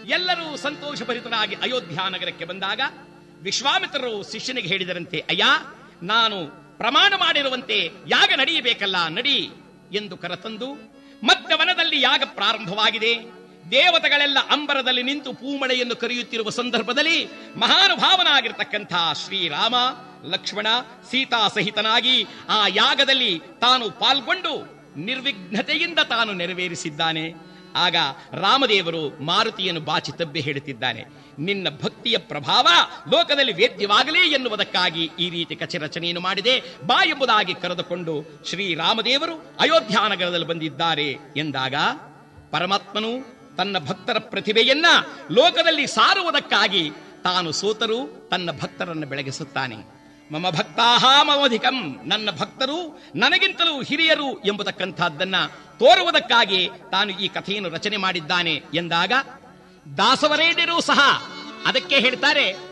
ಎಲ್ಲರೂ ಸಂತೋಷಭರಿತರಾಗಿ ಅಯೋಧ್ಯ ನಗರಕ್ಕೆ ಬಂದಾಗ ವಿಶ್ವಾಮಿತ್ರರು ಶಿಷ್ಯನಿಗೆ ಹೇಳಿದರಂತೆ ಅಯ್ಯ ನಾನು ಪ್ರಮಾಣ ಮಾಡಿರುವಂತೆ ಯಾಗ ನಡೆಯಬೇಕಲ್ಲ ನಡಿ ಎಂದು ಕರೆತಂದು ಮತ್ತೆ ವನದಲ್ಲಿ ಯಾಗ ಪ್ರಾರಂಭವಾಗಿದೆ ದೇವತೆಗಳೆಲ್ಲ ಅಂಬರದಲ್ಲಿ ನಿಂತು ಪೂಮಳೆಯನ್ನು ಕರೆಯುತ್ತಿರುವ ಸಂದರ್ಭದಲ್ಲಿ ಮಹಾನುಭಾವನಾಗಿರ್ತಕ್ಕಂಥ ಶ್ರೀರಾಮ ಲಕ್ಷ್ಮಣ ಸೀತಾ ಸಹಿತನಾಗಿ ಆ ಯಾಗದಲ್ಲಿ ತಾನು ಪಾಲ್ಗೊಂಡು ನಿರ್ವಿಘ್ನತೆಯಿಂದ ತಾನು ನೆರವೇರಿಸಿದ್ದಾನೆ ಆಗ ರಾಮದೇವರು ಮಾರುತಿಯನ್ನು ಬಾಚಿ ತಬ್ಬಿ ಹೇಳುತ್ತಿದ್ದಾನೆ ನಿನ್ನ ಭಕ್ತಿಯ ಪ್ರಭಾವ ಲೋಕದಲ್ಲಿ ವೇದ್ಯವಾಗಲಿ ಎನ್ನುವುದಕ್ಕಾಗಿ ಈ ರೀತಿ ಕಚರಚನೆಯನ್ನು ಮಾಡಿದೆ ಬಾ ಎಂಬುದಾಗಿ ಕರೆದುಕೊಂಡು ಶ್ರೀರಾಮದೇವರು ಅಯೋಧ್ಯಾನಗರದಲ್ಲಿ ಬಂದಿದ್ದಾರೆ ಎಂದಾಗ ಪರಮಾತ್ಮನು ತನ್ನ ಭಕ್ತರ ಪ್ರತಿಭೆಯನ್ನ ಲೋಕದಲ್ಲಿ ಸಾರುವುದಕ್ಕಾಗಿ ತಾನು ಸೋತರು ತನ್ನ ಭಕ್ತರನ್ನು ಬೆಳಗಿಸುತ್ತಾನೆ ಮಮ ಭಕ್ತಾಹ ಮಮಧಿಕಂ ನನ್ನ ಭಕ್ತರು ನನಗಿಂತಲೂ ಹಿರಿಯರು ಎಂಬುದಕ್ಕಂಥದ್ದನ್ನ ತೋರುವುದಕ್ಕಾಗಿ ತಾನು ಈ ಕಥೆಯನ್ನು ರಚನೆ ಮಾಡಿದ್ದಾನೆ ಎಂದಾಗ ದಾಸವರೇಣ್ಯರು ಸಹ ಅದಕ್ಕೆ ಹೇಳ್ತಾರೆ